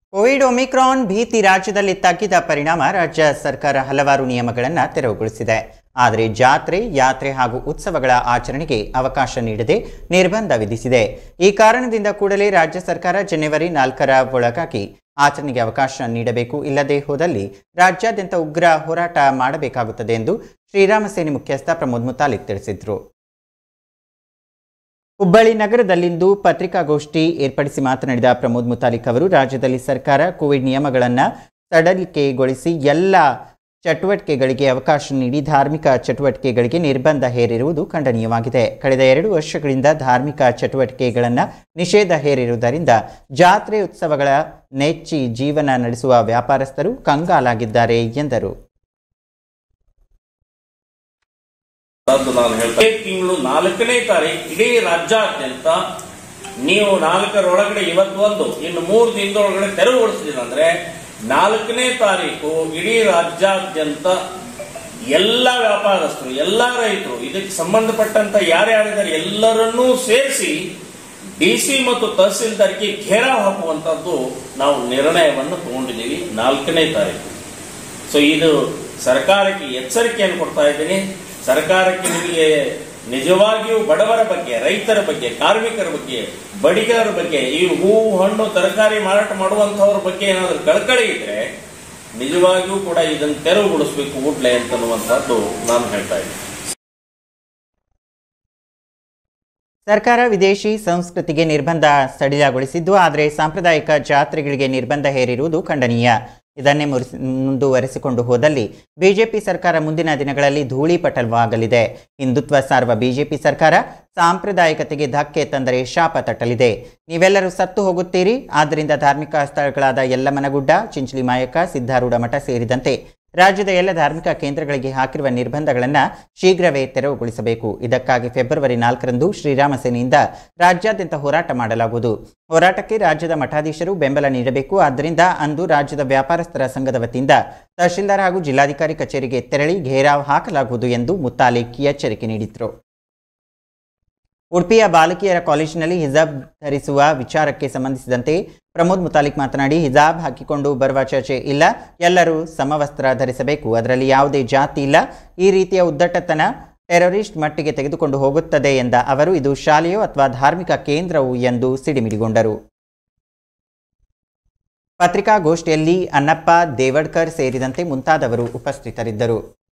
Covid Omicron ಭೀತಿ ರಾಜ್ಯದಲ್ಲಿ ತಗ್ಗಿದ ಪರಿಣಾಮ ರಾಜ್ಯ ಸರ್ಕಾರ ಹಲವಾರು ನಿಯಮಗಳನ್ನು ತೆರವುಗೊಳಿಸಿದೆ ಆದರೆ ಜಾತ್ರೆ ಯಾತ್ರೆ ಹಾಗೂ ಉತ್ಸವಗಳ ಆಚರಣೆಗೆ ಅವಕಾಶ ನೀಡದೆ ನಿರ್ಬಂಧ ವಿಧಿಸಿದೆ ಈ ಕಾರಣದಿಂದ ಕೂಡಲೇ ರಾಜ್ಯ ಸರ್ಕಾರ ಜನವರಿ ನಾಲ್ಕರ ಒಳಗಾಗಿ ಆಚರಣೆಗೆ ಅವಕಾಶ ನೀಡಬೇಕು ಇಲ್ಲದೆ ಹೋದಲ್ಲಿ ರಾಜ್ಯಾದ್ಯಂತ ಉಗ್ರ ಹೋರಾಟ ಮಾಡಬೇಕಾಗುತ್ತದೆ ಎಂದು ಶ್ರೀರಾಮ ಸೇನೆ ಮುಖ್ಯಸ್ಥ ಪ್ರಮೋದ್ ಮುತಾಲಿಕ್ ತಿಳಿಸಿದರು ಹುಬ್ಬಳ್ಳಿ ನಗರದಲ್ಲಿಂದು ಪತ್ರಿಕಾಗೋಷ್ಠಿ ಏರ್ಪಡಿಸಿ ಮಾತನಾಡಿದ ಪ್ರಮೋದ್ ಮುತಾಲಿಕ್ ಅವರು ರಾಜ್ಯದಲ್ಲಿ ಸರ್ಕಾರ ಕೋವಿಡ್ ನಿಯಮಗಳನ್ನು ಸಡಲಿಕೆಗೊಳಿಸಿ ಎಲ್ಲ ಚಟುವಟಿಕೆಗಳಿಗೆ ಅವಕಾಶ ನೀಡಿ ಧಾರ್ಮಿಕ ಚಟುವಟಿಕೆಗಳಿಗೆ ನಿರ್ಬಂಧ ಹೇರಿರುವುದು ಖಂಡನೀಯವಾಗಿದೆ ಕಳೆದ ಎರಡು ವರ್ಷಗಳಿಂದ ಧಾರ್ಮಿಕ ಚಟುವಟಿಕೆಗಳನ್ನು ನಿಷೇಧ ಹೇರಿರುವುದರಿಂದ ಜಾತ್ರೆ ಉತ್ಸವಗಳ ನೆಚ್ಚಿ ಜೀವನ ನಡೆಸುವ ವ್ಯಾಪಾರಸ್ಥರು ಕಂಗಾಲಾಗಿದ್ದಾರೆ ಎಂದರು ಅದು ನಾನು ಹೇಳ್ತೇನೆ ತಿಂಗಳು ನಾಲ್ಕನೇ ತಾರೀಕು ಇಡೀ ರಾಜ್ಯಾದ್ಯಂತ ನೀವು ನಾಲ್ಕರೊಳಗಡೆ ಇವತ್ತು ಒಂದು ಇನ್ನು ಮೂರು ದಿನದೊಳಗಡೆ ತೆರವುಗೊಳಿಸಿದ್ರೆ ಅಂದ್ರೆ ನಾಲ್ಕನೇ ತಾರೀಕು ಇಡೀ ರಾಜ್ಯಾದ್ಯಂತ ಎಲ್ಲ ವ್ಯಾಪಾರಸ್ಥರು ಎಲ್ಲ ರೈತರು ಇದಕ್ಕೆ ಸಂಬಂಧಪಟ್ಟಂತ ಯಾರ್ಯಾರಿದ್ದಾರೆ ಎಲ್ಲರನ್ನೂ ಸೇರಿಸಿ ಡಿಸಿ ಮತ್ತು ತಹಸೀಲ್ದಾರ್ಗೆ ಘೇರಾವ್ ಹಾಕುವಂತದ್ದು ನಾವು ನಿರ್ಣಯವನ್ನು ತಗೊಂಡಿದ್ದೀವಿ ನಾಲ್ಕನೇ ತಾರೀಕು ಸೊ ಇದು ಸರ್ಕಾರಕ್ಕೆ ಎಚ್ಚರಿಕೆಯನ್ನು ಕೊಡ್ತಾ ಇದ್ದೀನಿ ಸರ್ಕಾರಕ್ಕೆ ನಿಮಗೆ ನಿಜವಾಗಿಯೂ ಬಡವರ ಬಗ್ಗೆ ರೈತರ ಬಗ್ಗೆ ಕಾರ್ಮಿಕರ ಬಗ್ಗೆ ಬಡಿಗರ ಬಗ್ಗೆ ಈ ಹೂವು ಹಣ್ಣು ತರಕಾರಿ ಮಾರಾಟ ಮಾಡುವಂತವ್ರ ಬಗ್ಗೆ ಏನಾದರೂ ಕಳಕಳಿ ಇದ್ರೆ ನಿಜವಾಗಿಯೂ ಕೂಡ ಇದನ್ನು ತೆರವುಗೊಳಿಸಬೇಕು ಕೂಡಲೇ ಅಂತನ್ನುವಂಥದ್ದು ನಾನು ಹೇಳ್ತಾ ಇದ್ದೀನಿ ಸರ್ಕಾರ ವಿದೇಶಿ ಸಂಸ್ಕೃತಿಗೆ ನಿರ್ಬಂಧ ಸಡಿಲಗೊಳಿಸಿದ್ದು ಆದರೆ ಸಾಂಪ್ರದಾಯಿಕ ಜಾತ್ರೆಗಳಿಗೆ ನಿರ್ಬಂಧ ಹೇರಿರುವುದು ಖಂಡನೀಯ ಇದನ್ನೇ ಮುರಿಸಿ ಮುಂದುವರೆಸಿಕೊಂಡು ಹೋದಲ್ಲಿ ಬಿಜೆಪಿ ಸರ್ಕಾರ ಮುಂದಿನ ದಿನಗಳಲ್ಲಿ ಧೂಳಿಪಟಲವಾಗಲಿದೆ ಹಿಂದುತ್ವ ಸಾರುವ ಬಿಜೆಪಿ ಸರ್ಕಾರ ಸಾಂಪ್ರದಾಯಿಕತೆಗೆ ಧಕ್ಕೆ ತಂದರೆ ಶಾಪ ತಟ್ಟಲಿದೆ ನೀವೆಲ್ಲರೂ ಸತ್ತು ಹೋಗುತ್ತೀರಿ ಆದ್ದರಿಂದ ಧಾರ್ಮಿಕ ಸ್ಥಳಗಳಾದ ಯಲ್ಲಮ್ಮನಗುಡ್ಡ ಚಿಂಚಲಿ ಮಾಯಕ ಸಿದ್ಧಾರೂಢ ಮಠ ಸೇರಿದಂತೆ ರಾಜ್ಯದ ಎಲ್ಲ ಧಾರ್ಮಿಕ ಕೇಂದ್ರಗಳಿಗೆ ಹಾಕಿರುವ ನಿರ್ಬಂಧಗಳನ್ನು ಶೀಘ್ರವೇ ತೆರವುಗೊಳಿಸಬೇಕು ಇದಕ್ಕಾಗಿ ಫೆಬ್ರವರಿ ನಾಲ್ಕರಂದು ಶ್ರೀರಾಮ ಸೇನೆಯಿಂದ ರಾಜ್ಯಾದ್ಯಂತ ಹೋರಾಟ ಮಾಡಲಾಗುವುದು ಹೋರಾಟಕ್ಕೆ ರಾಜ್ಯದ ಮಠಾಧೀಶರು ಬೆಂಬಲ ನೀಡಬೇಕು ಆದ್ದರಿಂದ ಅಂದು ರಾಜ್ಯದ ವ್ಯಾಪಾರಸ್ಥರ ಸಂಘದ ವತಿಯಿಂದ ತಹಶೀಲ್ದಾರ್ ಹಾಗೂ ಜಿಲ್ಲಾಧಿಕಾರಿ ಕಚೇರಿಗೆ ತೆರಳಿ ಘೇರಾವ್ ಹಾಕಲಾಗುವುದು ಎಂದು ಮುತ್ತಾಲಿಕ್ ಎಚ್ಚರಿಕೆ ನೀಡಿದರು ಉಡುಪಿಯ ಬಾಲಕಿಯರ ಕಾಲೇಜಿನಲ್ಲಿ ಹಿಜಾಬ್ ಧರಿಸುವ ವಿಚಾರಕ್ಕೆ ಸಂಬಂಧಿಸಿದಂತೆ ಪ್ರಮೋದ್ ಮುತಾಲಿಕ್ ಮಾತನಾಡಿ ಹಿಜಾಬ್ ಹಾಕಿಕೊಂಡು ಬರುವ ಚರ್ಚೆ ಇಲ್ಲ ಎಲ್ಲರೂ ಸಮವಸ್ತ್ರ ಧರಿಸಬೇಕು ಅದರಲ್ಲಿ ಯಾವುದೇ ಜಾತಿ ಇಲ್ಲ ಈ ರೀತಿಯ ಉದ್ದಟತನ ಟೆರರಿಸ್ಟ್ ಮಟ್ಟಿಗೆ ತೆಗೆದುಕೊಂಡು ಹೋಗುತ್ತದೆ ಎಂದ ಅವರು ಇದು ಶಾಲೆಯೋ ಅಥವಾ ಧಾರ್ಮಿಕ ಕೇಂದ್ರವು ಎಂದು ಸಿಡಿಮಿಡಿಗೊಂಡರು ಪತ್ರಿಕಾಗೋಷ್ಠಿಯಲ್ಲಿ ಅನ್ನಪ್ಪ ದೇವಡ್ಕರ್ ಸೇರಿದಂತೆ ಮುಂತಾದವರು ಉಪಸ್ಥಿತರಿದ್ದರು